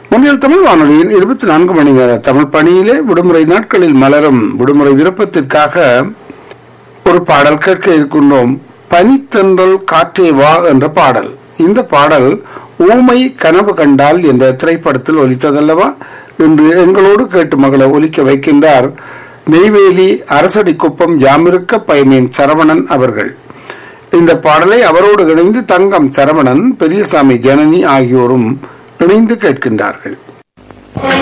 முன்னில் தமிழ் வானொலியின் இருபத்தி நான்கு மணி நேர தமிழ் பணியிலே விடுமுறை நாட்களில் மலரும் விடுமுறை விருப்பத்திற்காக ஒரு பாடல் கேட்க இருக்கின்றோம் பனித்தென்றல் காற்றே வா என்ற பாடல் இந்த பாடல் ஊமை கனவு கண்டால் என்ற திரைப்படத்தில் ஒலித்ததல்லவா இன்று எங்களோடு கேட்டு மகளை ஒலிக்க வைக்கின்றார் நெய்வேலி அரசடி குப்பம் யாமிருக்க பயமேன் சரவணன் அவர்கள் இந்த பாடலை அவரோடு இணைந்து தங்கம் சரவணன் பெரியசாமி ஜனனி ஆகியோரும் இணைந்து கேட்கின்றார்கள்